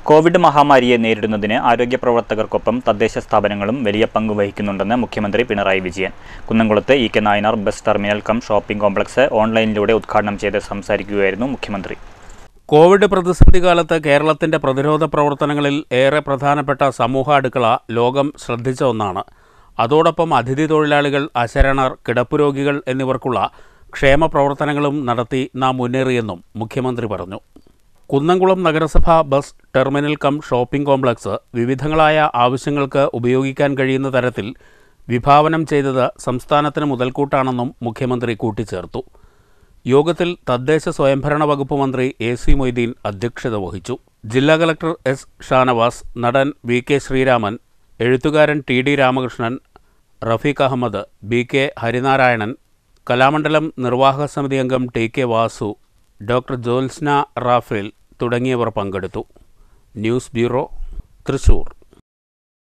Covid മഹാമാരിയെ നേരിടുന്നതിന് ആരോഗ്യ പ്രവർത്തകർക്കൊപ്പം തദ്ദേശ സ്ഥാപനങ്ങളും വലിയ പങ്ക് വഹിക്കുന്നുണ്ടെന്ന് മുഖ്യമന്ത്രി പിണറായി വിജയൻ കുന്നംകുളത്ത് E K Nayanar bus terminal cum shopping complex ഓൺലൈനിലൂടെ ഉദ്ഘാടനം ചെയ്ത് സംസാരിക്കുകയായിരുന്നു മുഖ്യമന്ത്രി കോവിഡ് പ്രതിസന്ധി കാലത്ത് കേരളത്തിന്റെ പ്രതിരോധ പ്രവർത്തനങ്ങളിൽ ഏറെ പ്രധാനപ്പെട്ട സമൂഹ അടുക്കള ലോകം ശ്രദ്ധിച്ച ഒന്നാണ് അതോടൊപ്പം അതിഥി തൊഴിലാളികൾ അശരണർ കിടപ്പുരോഗികൾ എന്നിവർക്കുള്ള ക്ഷേമ പ്രവർത്തനങ്ങളും നടത്തി നാം മുന്നേറിയെന്നും മുഖ്യമന്ത്രി പറഞ്ഞു കുന്നംകുളം നഗരസഭ bus terminal cum shopping complex വിവിധങ്ങളായ ആവശ്യങ്ങൾക്ക് ഉപയോഗിക്കാൻ കഴിയുന്ന തരത്തിൽ വിഭാവനം ചെയ്തത് സംസ്ഥാനത്തിന് മുതൽക്കൂട്ടാണെന്നും മുഖ്യമന്ത്രി കൂട്ടിച്ചേർത്തു യോഗത്തിൽ തദ്ദേശ സ്വയംഭരണ വകുപ്പ് മന്ത്രി എ സി മൊയ്തീൻ അധ്യക്ഷത വഹിച്ചു ജില്ലാ കലക്ടർ എസ് ഷാനവാസ് നടൻ വി കെ ശ്രീരാമൻ എഴുത്തുകാരൻ ടി ഡി രാമകൃഷ്ണൻ റഫീഖ് അഹമ്മദ് ബി കെ ഹരിനാരായണൻ കലാമണ്ഡലം നിർവാഹക സമിതി അംഗം ടി കെ വാസു ഡോക്ടർ ജോത്സ്ന റാഫേൽ തുടങ്ങിയവർ പങ്കെടുത്തു ന്യൂസ് ബ്യൂറോ തൃശൂർ